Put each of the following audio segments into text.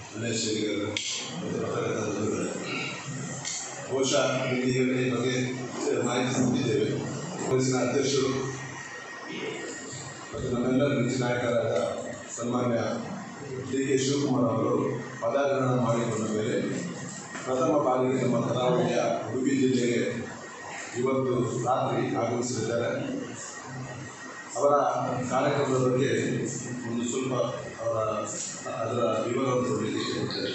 ಅನೇಶ್ವರಿಗರು ಮತ್ತು ಪತ್ರಕರ್ತರು ಬಹುಶಃ ನಿಮಗೆ ಈ ಬಗ್ಗೆ ಮಾಹಿತಿ ಕೊಟ್ಟಿದ್ದೇವೆ ಪೊಲೀಸಿನ ಅಧ್ಯಕ್ಷರು ಮತ್ತು ನಮ್ಮೆಲ್ಲರ ನೆಚ್ಚಿನ ನಾಯಕರಾದ ಸನ್ಮಾನ್ಯ ಡಿ ಕೆ ಶಿವಕುಮಾರ್ ಅವರು ಪದಾರ್ಪಣೆ ಮಾಡಿಕೊಂಡ ಮೇಲೆ ಪ್ರಥಮ ಬಾರಿಗೆ ನಮ್ಮ ಕರಾವಳಿಯ ಉಡುಪಿ ಜಿಲ್ಲೆಗೆ ಇವತ್ತು ರಾತ್ರಿ ಆಗಮಿಸಲಿದ್ದಾರೆ ಅವರ ಕಾರ್ಯಕ್ರಮದ ಬಗ್ಗೆ ಒಂದು ಸ್ವಲ್ಪ ಅವರ ಅದರ ವಿವರವನ್ನು ಕೊಡಲಿಕ್ಕೆ ಇಷ್ಟಪಡ್ತೇನೆ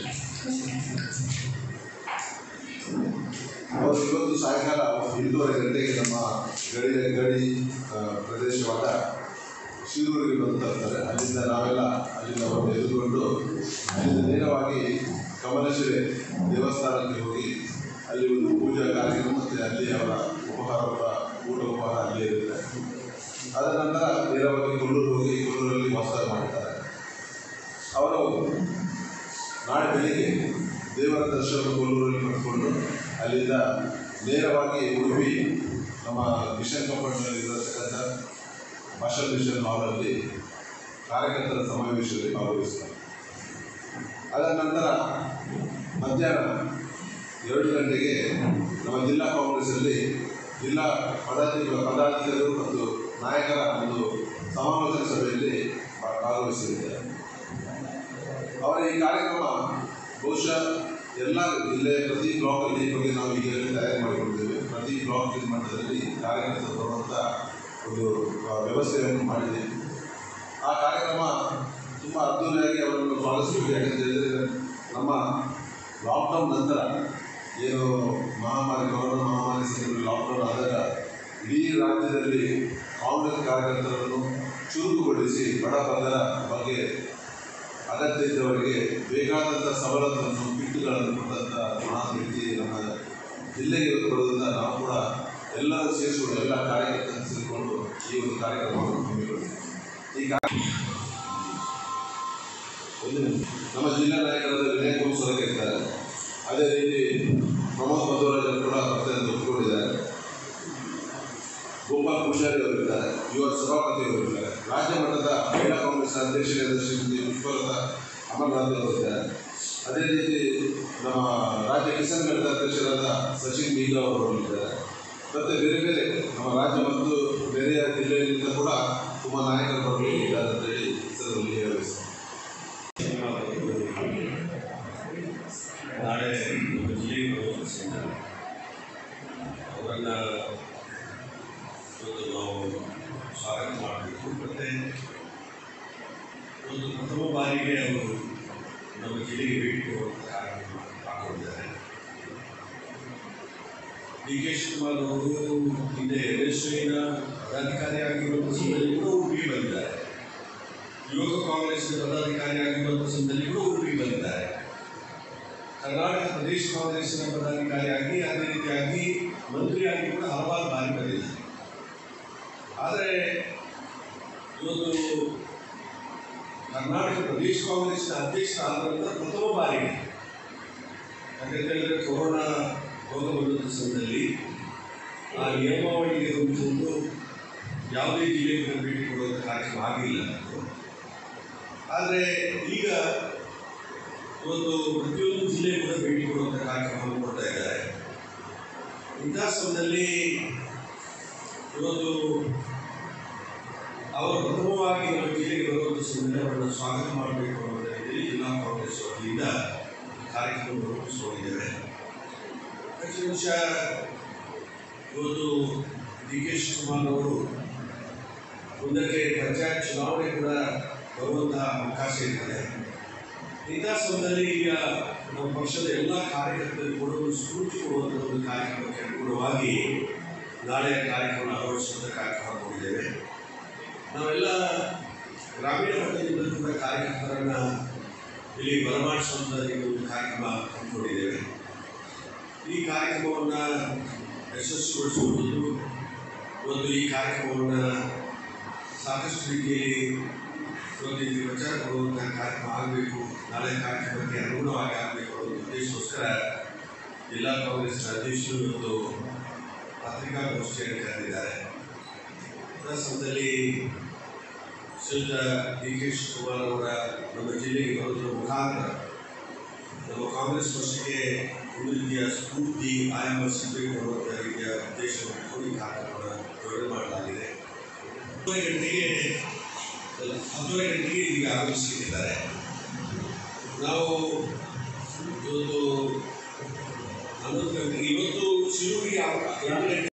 ಅವರು ಇವತ್ತು ಸಾಯಂಕಾಲ ಎಂಟೂವರೆ ಗಂಟೆಗೆ ನಮ್ಮ ಗಡಿ ಗಡಿ ಆ, ಪ್ರದೇಶವಾದ ಶಿರೂರಿಗೆ ಬಂದು ತರ್ತಾರೆ ಅಲ್ಲಿಂದ ನಾವೆಲ್ಲ ಅಲ್ಲಿಂದ ಅವರನ್ನು ಎದುರುಗೊಂಡು ಅಲ್ಲಿಂದ ನೇರವಾಗಿ ಕಮಲೇಶ್ವರಿ ದೇವಸ್ಥಾನಕ್ಕೆ ಹೋಗಿ ಅಲ್ಲಿ ಒಂದು ಪೂಜಾ ಕಾರ್ಯಕ್ರಮ ಮತ್ತು ಅಲ್ಲಿ ಅವರ ಉಪಹಾರ ಊಟ ಉಪಹಾರ ಅಲ್ಲೇ ಇರುತ್ತೆ ಅದರ ನಂತರ ನೇರವಾಗಿ ಕೊಲ್ಲೂರು ಹೋಗಿ ಕೊಲ್ಲೂರಲ್ಲಿ ವಾಸ ಮಾಡ್ತಾರೆ ಅವರು ನಾಳೆ ಬೆಳಿಗ್ಗೆ ದೇವರ ದರ್ಶನ ಕೊಲ್ಲೂರಲ್ಲಿ ಪಡ್ಕೊಂಡು ಅಲ್ಲಿಂದ ನೇರವಾಗಿ ಉಡುಪಿ ನಮ್ಮ ಮಿಷನ್ ಕಂಪೌಂಡ್ನಲ್ಲಿ ಇರತಕ್ಕಂಥ ಭಾಷಾ ಮಿಷನ್ ಹಾಲಲ್ಲಿ ಕಾರ್ಯಕರ್ತರ ಸಮಾವೇಶದಲ್ಲಿ ಭಾಗವಹಿಸ್ತಾರೆ ಅದರ ನಂತರ ಮಧ್ಯಾಹ್ನ ಎರಡು ಗಂಟೆಗೆ ನಮ್ಮ ಜಿಲ್ಲಾ ಕಾಂಗ್ರೆಸ್ಸಲ್ಲಿ ಜಿಲ್ಲಾ ಪದಾಧಿ ಪದಾಧಿಕಾರಿಗಳು ಮತ್ತು ನಾಯಕರ ಒಂದು ಸಮಾಲೋಚನಾ ಸಭೆಯಲ್ಲಿ ಭಾ- ಭಾಗವಹಿಸಲಿದ್ದಾರೆ ಅವರ ಈ ಕಾರ್ಯಕ್ರಮ ಬಹುಶಃ ಎಲ್ಲ ಜಿಲ್ಲೆಯ ಪ್ರತಿ ಬ್ಲಾಕಲ್ಲಿ ಈ ಬಗ್ಗೆ ನಾವು ಈಗಾಗಲೇ ತಯಾರಿ ಮಾಡಿಕೊಂಡಿದ್ದೇವೆ ಪ್ರತಿ ಬ್ಲಾಕ್ ಮಟ್ಟದಲ್ಲಿ ಕಾರ್ಯಕರ್ತರು ಬರುವಂಥ ಒಂದು ಆ, ವ್ಯವಸ್ಥೆಯನ್ನು ಮಾಡಿದ್ದೇವೆ ಆ ಕಾರ್ಯಕ್ರಮ ತುಂಬ ಅದ್ದೂರಿಯಾಗಿ ಅವರನ್ನು ಸ್ವಾಗತಿಸಬೇಕು ಯಾಕಂತ ಹೇಳಿದರೆ ನಮ್ಮ ಲಾಕ್ಡೌನ್ ನಂತರ ಏನು ಮಹಾಮಾರಿ ಕೊರೋನಾ ಮಹಾಮಾರಿ ಸಂದರ್ಭದಲ್ಲಿ ಲಾಕ್ಡೌನ್ ಆದಾಗ ಇಡೀ ರಾಜ್ಯದಲ್ಲಿ ಕಾಂಗ್ರೆಸ್ ಕಾರ್ಯಕರ್ತರನ್ನು ಚುರುಕುಗೊಳಿಸಿ ಬಡ ಬಗ್ಗರ ಬಗ್ಗೆ ಅಗತ್ಯ ಇದ್ದವರಿಗೆ ಬೇಕಾದಂಥ ಸವಲತ್ತನ್ನು ಕಿಟ್ಗಳನ್ನು ಕೊಟ್ಟಂಥ ಮಹಾನ್ ವ್ಯಕ್ತಿ ನಮ್ಮ ಜಿಲ್ಲೆಗೆ ಇವತ್ತು ಬರೋದ್ರಿಂದ ನಾವು ಕೂಡ ಎಲ್ಲರೂ ಸೇರಿಸಿಕೊಂಡು ಎಲ್ಲ ಕಾರ್ಯಕರ್ತರನ್ನು ಸೇರಿಕೊಂಡು ಈ ಒಂದು ಕಾರ್ಯಕ್ರಮವನ್ನು ಹಮ್ಮಿಕೊಂಡಿದ್ದೇವೆ ಈ ಕಾರ್ಯ ಒಂದು ನಿಮಿಷ. ನಮ್ಮ ಜಿಲ್ಲಾ ನಾಯಕರಾದ ವಿನಯ್ ಕುಮಾರ್ ಸೊರಕೆ ಇರ್ತಾರೆ ಅದೇ ರೀತಿ ಪ್ರಮೋದ್ ಮಧ್ವರಾಜ್ ಕೂಡ ಬರ್ತಾರೆ ಅಂತ ಒಪ್ಪಿಕೊಂಡಿದ್ದಾರೆ ಗೋಪಾಲ್ ಪೂಜಾರಿ ಅವರು ಇದ್ದಾರೆ ಯುವ ಸಭಾಪತಿ ಅವರು ಇದ್ದಾರೆ ರಾಜ್ಯ ಮಟ್ಟದ ಮಹಿಳಾ ಕಾಂಗ್ರೆಸ್ ಅಧ್ಯಕ್ಷರಾದ ಶ್ರೀಮತಿ ವಿಶ್ವಲತಾ ಅಮರನಾಥ್ ಅವರು ಇದ್ದಾರೆ ಅದೇ ರೀತಿ ನಮ್ಮ ರಾಜ್ಯ ಕಿಸಾನ್ ಮೇಳದ ಅಧ್ಯಕ್ಷರಾದ ಸಚಿನ್ ಮೀಗಾ ಅವರು ಇದ್ದಾರೆ ಮತ್ತು ಬೇರೆ ಬೇರೆ ನಮ್ಮ ರಾಜ್ಯ ಮತ್ತು ಬೇರೆಯ ಜಿಲ್ಲೆಯಿಂದ ಕೂಡ ತುಂಬ ನಾಯಕರು ಬರಲಿ ಇದ್ದಾರೆ ಅಂತೇಳಿ ಈ ಸಂದರ್ಭದಲ್ಲಿ ಹೇಳಬೇಕು ನಾಳೆ ನಮ್ಮ ಜಿಲ್ಲೆಗೆ ಬರುವುದರಿಂದ ಅವರನ್ನು ಇವತ್ತು ನಾವು ಸ್ವಾಗತ ಮಾಡಬೇಕು ಮತ್ತು ಒಂದು ಪ್ರಥಮ ಬಾರಿಗೆ ಅವರು ನಮ್ಮ ಜಿಲ್ಲೆಗೆ ಭೇಟಿ ಕೊಡುವಂಥ ಕಾರ್ಯಕ್ರಮ ಹಾಕೊಂಡಿದ್ದಾರೆ ಡಿ ಕೆ ಶಿವಕುಮಾರ್ ಅವರು ಹಿಂದೆ ಎನ್ ಎಸ್ ಐನ ಪದಾಧಿಕಾರಿಯಾಗಿರುವಂಥ ಸಮಯದಲ್ಲಿ ಕೂಡ ಉಡುಪಿಗೆ ಬಂದಿದ್ದಾರೆ ಯುವಕ ಕಾಂಗ್ರೆಸ್ನ ಪದಾಧಿಕಾರಿಯಾಗಿರುವಂಥ ಸಮಯದಲ್ಲಿ ಕೂಡ ಉಡುಪಿಗೆ ಬಂದಿದ್ದಾರೆ ಕರ್ನಾಟಕ ಪ್ರದೇಶ ಕಾಂಗ್ರೆಸ್ಸಿನ ಪದಾಧಿಕಾರಿಯಾಗಿ ಅದೇ ರೀತಿಯಾಗಿ ಮಂತ್ರಿಯಾಗಿ ಕೂಡ ಹಲವಾರು ಬಾರಿ ಬಂದಿದ್ದಾರೆ ಆದರೆ ಇವತ್ತು ಕರ್ನಾಟಕ ಪ್ರದೇಶ ಕಾಂಗ್ರೆಸ್ನ ಅಧ್ಯಕ್ಷರಾದ ನಂತರ ಪ್ರಥಮ ಬಾರಿಗೆ ಯಾಕಂತ ಹೇಳಿದ್ರೆ ಕೊರೋನಾ ರೋಗ ಬಂದಂಥ ಸಮಯದಲ್ಲಿ ಆ ನಿಯಮಾವಳಿಗೆ ಹೊಂದಿಕೊಂಡು ಯಾವುದೇ ಜಿಲ್ಲೆಗೆ ಭೇಟಿ ಕೊಡುವಂಥ ಕಾರ್ಯಕ್ರಮ ಆಗಿಲ್ಲ ಅದು. ಆದರೆ ಈಗ ಇವತ್ತು ಪ್ರತಿಯೊಂದು ಜಿಲ್ಲೆ ಕೂಡ ಭೇಟಿ ಕೊಡುವಂಥ ಕಾರ್ಯಕ್ರಮವನ್ನು ಕೊಡ್ತಾ ಇದ್ದಾರೆ ಇಂಥ ಸಮಯದಲ್ಲಿ ಇವತ್ತು ಅವರು ಪ್ರಥಮವಾಗಿ ನಮ್ಮ ಜಿಲ್ಲೆಗೆ ಬರುವಂಥ ಸಮಯದಲ್ಲಿ ಅವರನ್ನು ಸ್ವಾಗತ ಮಾಡಬೇಕು ಅನ್ನೋದ್ರ ರೀತಿಯಲ್ಲಿ ಜಿಲ್ಲಾ ಕಾಂಗ್ರೆಸ್ ವತಿಯಿಂದ ಈ ಕಾರ್ಯಕ್ರಮವನ್ನು ರೂಪಿಸಿಕೊಂಡಿದ್ದೇವೆ ಹೆಚ್ಚಿನ ವಿಷಯ ಇವತ್ತು ಡಿ ಕೆ ಶಿವಕುಮಾರ್ ಅವರು ಮುಂದಕ್ಕೆ ಪಂಚಾಯತ್ ಚುನಾವಣೆ ಕೂಡ ಬರುವಂತಹ ಅವಕಾಶ ಇರ್ತದೆ ಇಂಥ ಸಮಯದಲ್ಲಿ ಈಗ ನಮ್ಮ ಪಕ್ಷದ ಎಲ್ಲ ಕಾರ್ಯಕರ್ತರಿಗೆ ಕೂಡ ಒಂದು ಸ್ಫೂರ್ತಿ ಕೊಡುವಂಥ ಒಂದು ಕಾರ್ಯಕ್ರಮಕ್ಕೆ ಅನುಗುಣವಾಗಿ ನಾಳೆ ಕಾರ್ಯಕ್ರಮ ಅಳವಡಿಸುವಂಥ ಕಾರ್ಯಕ್ರಮ ಹಮ್ಮಿಕೊಂಡಿದ್ದೇವೆ ನಾವೆಲ್ಲ ಗ್ರಾಮೀಣ ಮಟ್ಟದಿಂದ ಕೂಡ ಕಾರ್ಯಕರ್ತರನ್ನು ಇಲ್ಲಿ ಬರಮಾಡಿಸುವಂಥ ಈ ಒಂದು ಕಾರ್ಯಕ್ರಮ ಹಮ್ಮಿಕೊಂಡಿದ್ದೇವೆ ಈ ಕಾರ್ಯಕ್ರಮವನ್ನು ಯಶಸ್ವಿಗೊಳಿಸುವುದು ಒಂದು ಈ ಕಾರ್ಯಕ್ರಮವನ್ನು ಸಾಕಷ್ಟು ರೀತಿಯಲ್ಲಿ ಇವತ್ತು ಇಲ್ಲಿ ಪ್ರಚಾರ ಕೊಡುವಂಥ ಕಾರ್ಯಕ್ರಮ ಆಗಬೇಕು ನಾಳೆ ಕಾರ್ಯಕ್ರಮಕ್ಕೆ ಅನುಗುಣವಾಗಿ ಆಗಬೇಕು ಅನ್ನೋ ಉದ್ದೇಶಕ್ಕೋಸ್ಕರ ಜಿಲ್ಲಾ ಕಾಂಗ್ರೆಸ್ನ ಅಧ್ಯಕ್ಷರು ಇವತ್ತು ಪತ್ರಿಕಾಗೋಷ್ಠಿಯನ್ನು ಕರೆದಿದ್ದಾರೆ ಆ ಸಮಯದಲ್ಲಿ ಶ್ರೀಯುತ ಡಿ ಕೆ ಶಿವಕುಮಾರ್ ಅವರ ನಮ್ಮ ಜಿಲ್ಲೆಗೆ ಬರೋದ್ರ ಮುಖಾಂತರ ನಮ್ಮ ಕಾಂಗ್ರೆಸ್ ಪಕ್ಷಕ್ಕೆ ಒಂದು ರೀತಿಯ ಸ್ಫೂರ್ತಿ ಆಯಾಮ ಸಿಗಬೇಕು ಅನ್ನುವಂಥ ರೀತಿಯ ಉದ್ದೇಶವನ್ನು ಇಟ್ಕೊಂಡು ಈ ಕಾರ್ಯಕ್ರಮವನ್ನು ಯೋಜನೆ ಮಾಡಲಾಗಿದೆ ಹತ್ತುವರೆ ಗಂಟೆಗೆ ಹತ್ತುವರೆ ಗಂಟೆಗೆ ಇಲ್ಲಿಗೆ ಆಗಮಿಸಿದ್ದಾರೆ ನಾವು ಇವತ್ತು ಹನ್ನೊಂದು ಗಂಟೆಗೆ ಇವತ್ತು ಶಿರೂರಿಗೆ ಎಂಟು ಗಂಟೆ